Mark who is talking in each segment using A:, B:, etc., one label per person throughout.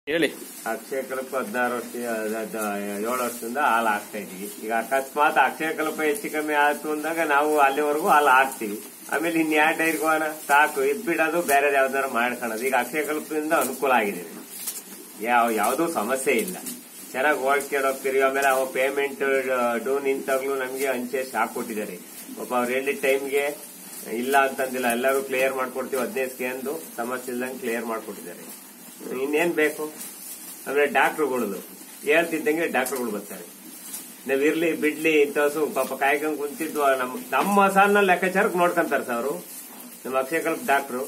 A: ಹೇಳಿ
B: ಅಕ್ಷಯ ಕಲ್ಪ ಹದಿನಾರು ವರ್ಷ ಅದ್- ಅದ್- ಏಳು ವರ್ಷದಿಂದ ಹಾಲು ಹಾಕ್ತಾ ಇದೀವಿ ಈಗ ಅಕಸ್ಮಾತ್ ಅಕ್ಷಯ ಕಲ್ಪ ಹೆಚ್ಚು ಕಮ್ಮಿ ಆಯ್ತು ಅಂದಾಗ ನಾವು ಅಲ್ಲಿವರೆಗೂ ಹಾಲು ಹಾಕ್ತಿವಿ ಆಮೇಲೆ ಇನ್ ಯಾವ ಡೈರಿಗೆ ಹೋಗೋಣ ಸಾಕು ಇದ್ ಬಿಡೋದು ಬೇರೆ ಯಾವ್ದಾರು ಮಾಡ್ಕೊಳ್ಳೋದು ಈಗ ಅಕ್ಷಯ ಕಲ್ಪದಿಂದ ಅನುಕೂಲ ಆಗಿದೆ ಯಾವ ಯಾವುದೂ ಸಮಸ್ಯೆ ಇಲ್ಲ ಚೆನ್ನಾಗಿ ಓಡ್ಕೊಂಡು ಹೋಗ್ತೀರಿ ಆಮೇಲೆ ಅವ ಪೇಮೆಂಟ್ ಡೂ ನಿಂತಾಗ್ಲೂ ನಮಗೆ ಅಂಚೆ ಶಾಕ್ ಕೊಟ್ಟಿದ್ದಾರೆ ಒಬ್ಬ ಅವ್ರು ಹೇಳಿದ ಟೈಮ್ಗೆ ಇಲ್ಲ ಅಂತಂದಿಲ್ಲ ಎಲ್ಲರೂ ಕ್ಲಿಯರ್ ಮಾಡ್ಕೊಡ್ತೀವಿ ಹದಿನೈದು ಸ್ಕ್ಯಾನ್ದು ಸಮಸ್ಯೆ ಇಲ್ದಂಗೆ ಕ್ಲಿಯರ್ ಮಾಡ್ಕೊಟ್ಟಿದ್ದಾರೆ ಇನ್ನೇನ್ ಬೇಕು ಆಮೇಲೆ ಡಾಕ್ಟರ್ಗಳದು ಹೇಳ್ತಿದ್ದಂಗೆ ಡಾಕ್ಟರ್ಗಳು ಬರ್ತಾರೆ ನಾವ್ ಇರ್ಲಿ ಬಿಡ್ಲಿ ಇಂಥವ್ಸು ಪಾಪ ಕಾಯ್ಕೊಂಡ್ ಕುಂತಿದ್ವು ನಮ್ಮ ನಮ್ಮ ಸಣ್ಣ ಲೆಕ್ಕಾಚಾರಕ್ಕೆ ನೋಡ್ಕೊಂತಾರ ಸರ್ ಅವರು ನಮ್ಮ ಅಕ್ಷಯ ಕಲ್ಪ ಡಾಕ್ಟ್ರು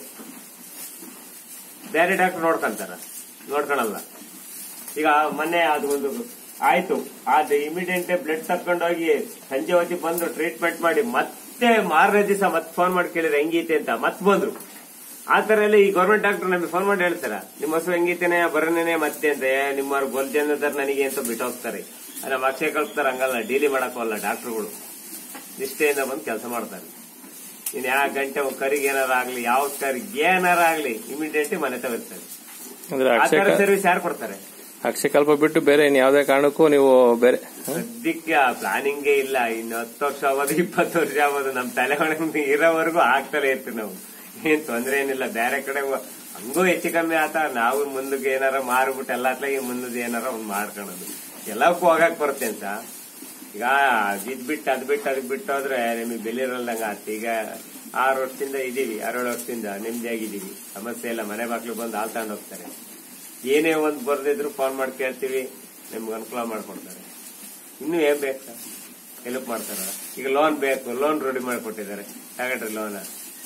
B: ಬೇರೆ ಡಾಕ್ಟರ್ ನೋಡ್ಕೊಂತಾರ ನೋಡ್ಕೊಳಲ್ಲ ಈಗ ಮೊನ್ನೆ ಅದು ಒಂದು ಆಯ್ತು ಅದು ಇಮಿಡಿಯೇಟ್ ಬ್ಲಡ್ ತಕೊಂಡೋಗಿ ಸಂಜೆ ಹೊತ್ತಿಗೆ ಬಂದು ಟ್ರೀಟ್ಮೆಂಟ್ ಮಾಡಿ ಮತ್ತೆ ಮಾರನೇ ದಿವಸ ಮತ್ತೆ ಫೋನ್ ಮಾಡಿ ಕೇಳಿದ್ರೆ ಹೆಂಗೈತೆ ಅಂತ ಮತ್ತೆ ಬಂದ್ರು ಆ ತರ ಎಲ್ಲ ಈ ಗೌರ್ಮೆಂಟ್ ಡಾಕ್ಟರ್ ನಮಗೆ ಫೋನ್ ಮಾಡಿ ಹೇಳ್ತಾರ ನಿಮ್ಮ ಹಸು ಹೆಂಗೈತೇನೆ ಬರೋನೇನೆ ಮತ್ತೆ ಅಂತ ಏ, ನಿಮ್ಮ ಗೊಲ್ಜನದಾರ ನನಗೆ ಅಂತ ಬಿಟ್ಟು ಹೋಗ್ತಾರೆ ನಮ್ಮ ಅಕ್ಷಯ ಕಲ್ಪ್ತಾರ ಹಂಗಲ್ಲ ಡೀಲಿ ಮಾಡಕ್ಕಲ್ಲ ಡಾಕ್ಟರ್ಗಳು ನಿಷ್ಠೆಯಿಂದ ಬಂದು ಕೆಲಸ ಮಾಡ್ತಾರೆ ಇನ್ ಯಾವ ಗಂಟೆ ಒಂದ್ ಕರಿಗೆ ಏನಾರ ಆಗ್ಲಿ ಯಾವ ಕರಿಗೆ ಏನಾರ ಆಗ್ಲಿ ಇಮಿಡಿಯೇಟ್ ಮನೆ ತಗೋತಾರೆ
A: ಅಂದ್ರೆ
B: ಆ
A: ಅಕ್ಷಯ
B: ತರ ಸರ್ವಿಸ್ ಯಾರು ಕೊಡ್ತಾರೆ
A: ಅಕ್ಷಯ ಕಲ್ಪ ಬಿಟ್ಟು ಬೇರೆ ಇನ್ ಯಾವ್ದೇ ಕಾರಣಕ್ಕೂ ನೀವು ಬೇರೆ ಹ?
B: ಸದ್ಯಕ್ಕೆ ಪ್ಲಾನಿಂಗೇ ಇಲ್ಲ ಇನ್ನು ಹತ್ತು ವರ್ಷ ಆಗೋದು ಇಪ್ಪತ್ತು ವರ್ಷ ಆಗೋದು ನಮ್ ತಲೆ ಒಳಗೆ ಇರೋವರೆಗೂ ಆಗ್ತಲೇ ಇರ್ತೀವಿ ನಾವು ಏನ್ ತೊಂದ್ರೆ ಏನಿಲ್ಲ ಬೇರೆ ಕಡೆ ಹೋ- ಹಂಗೂ ಹೆಚ್ಚು ಕಮ್ಮಿ ಆತ ನಾವು ಮುಂದಕ್ಕೆ ಏನಾರ ಮಾರ್ಬಿಟ್ಟು ಎಲ್ಲ ಈ ಮುಂದದ ಏನಾರ ಒಂದ್ ಮಾಡ್ಕೊಳೋದು ಎಲ್ಲಕ್ಕೂ ಹೋಗಕ್ ಬರುತ್ತೆ ಅಂತ ಈಗ ಇದ್ ಬಿಟ್ಟು ಅದ್ ಬಿಟ್ಟು ಅದ್ ಬಿಟ್ಟು ಹೋದ್ರೆ ನಿಮಗೆ ಬೆಲೆ ಇರಲ್ದಂಗ ಆತ ಈಗ ಆರು ವರ್ಷದಿಂದ ಇದೀವಿ ಆರೇಳು ವರ್ಷದಿಂದ ನೆಮ್ಮದಿಯಾಗಿದ್ದೀವಿ ಸಮಸ್ಯೆ ಇಲ್ಲ ಮನೆ ಬಾಗ್ಲು ಬಂದು ಹಾಲ್ ತಗೊಂಡು ಹೋಗ್ತಾರೆ ಏನೇ ಒಂದ್ ಬರ್ದಿದ್ರು ಫೋನ್ ಮಾಡಿ ಕೇಳ್ತೀವಿ ನಿಮ್ಗೆ ಅನುಕೂಲ ಮಾಡ್ಕೊಡ್ತಾರೆ ಇನ್ನೂ ಏನ್ ಬೇಕು ಸರ್ ಹೆಲ್ಪ್ ಮಾಡ್ತಾರ ಈಗ ಲೋನ್ ಬೇಕು ಲೋನ್ ರೆಡಿ ಮಾಡಿಕೊಟ್ಟಿದ್ದಾರೆ ತಗಟ್ರಿ ಲೋನ್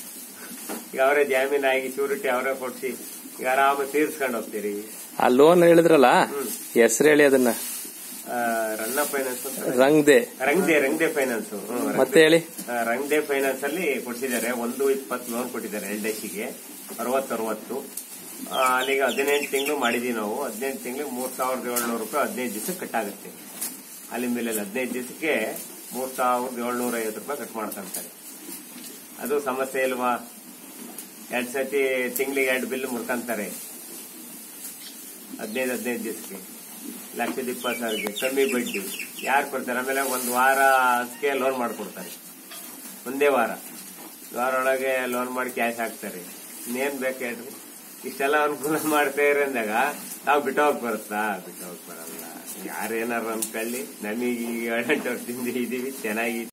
B: ಈಗ ಅವರೇ ಜಾಮೀನ್ ಆಗಿ ಶ್ಯೂರಿಟಿ ಅವರೇ ಕೊಡ್ಸಿ ಈಗ ಆರಾಮ ತೀರ್ಸ್ಕೊಂಡು ಹೋಗ್ತೀರಿ
A: ಆ ಲೋನ್ ಹೇಳಿದ್ರಲ್ಲ ಹೆಸರು ಹೇಳಿ ಅದನ್ನ
B: ರನ್ನ ಫೈನಾನ್ಸ್ ಅಂತ
A: ರಂಗ್ದೆ
B: ರಂಗ್ದೆ ರಂಗ್ದೆ ಫೈನಾನ್ಸ್
A: ಮತ್ತೆ ಹೇಳಿ
B: ರಂಗ್ದೆ ಫೈನಾನ್ಸ್ ಅಲ್ಲಿ ಕೊಡ್ಸಿದ್ದಾರೆ ಒಂದು ಇಪ್ಪತ್ತು ಲೋನ್ ಕೊಟ್ಟಿದ್ದಾರೆ ಎಲ್ ಗೆ ಅರವತ್ತು ಅರವತ್ತು ಆ, ಅಲ್ಲಿಗೆ ಹದಿನೆಂಟು ತಿಂಗಳು ಮಾಡಿದೀವಿ ನಾವು ಹದಿನೆಂಟು ತಿಂಗಳಿಗೆ ಮೂರ್ ಸಾವಿರದ ಏಳ್ನೂರು ರೂಪಾಯಿ ಹದಿನೈದು ದಿವಸಕ್ಕೆ ಕಟ್ಟಾಗುತ್ತೆ ಅಲ್ಲಿ ಮೇಲೆ ಹದಿನೈದು ದಿವಸಕ್ಕೆ ಮೂರ್ ಸಾವಿರದ ಏಳ್ನೂರ ಐವತ್ತು ರೂಪಾಯಿ ಕಟ್ ಮಾಡ್ಕೊಂತಾರೆ ಅದು ಸಮಸ್ಯೆ ಇಲ್ವಾ ಎರಡ್ ಸತಿ ತಿಂಗಳಿಗೆ ಎರಡು ಬಿಲ್ ಮುರ್ಕಂತಾರೆ ಹದಿನೈದು ಹದಿನೈದು ದಿವಸಕ್ಕೆ ಲಕ್ಷದ ಇಪ್ಪತ್ತು ಸಾವಿರಕ್ಕೆ ಕಮ್ಮಿ ಬಡ್ಡಿ ಯಾರು ಕೊಡ್ತಾರೆ ಆಮೇಲೆ ಒಂದು ವಾರ ಅದಕ್ಕೆ ಲೋನ್ ಮಾಡ್ಕೊಡ್ತಾರೆ ಒಂದೇ ವಾರ ವಾರ ಒಳಗೆ ಲೋನ್ ಮಾಡಿ ಕ್ಯಾಶ್ ಹಾಕ್ತಾರೆ ಇನ್ನೇನ್ ಬೇಕು ಹೇಳ್ರಿ ಇಷ್ಟೆಲ್ಲ ಅನುಕೂಲ ಮಾಡ್ತಾ ಇರೋ ಅಂದಾಗ ನಾವು ಬಿಟ್ಟು ಹೋಗ್ ಬರುತ್ತಾ ಬಿಟ್ಟು ಹೋಗ್ ಬರಲ್ಲ ಯಾರೇನಾರು ಅನ್ಕೊಳ್ಳಿ ನಮಗೆ ಏಳೆಂಟು ವರ್ಷದಿಂದ ಇದೀವಿ ಚೆನ್ನಾಗಿ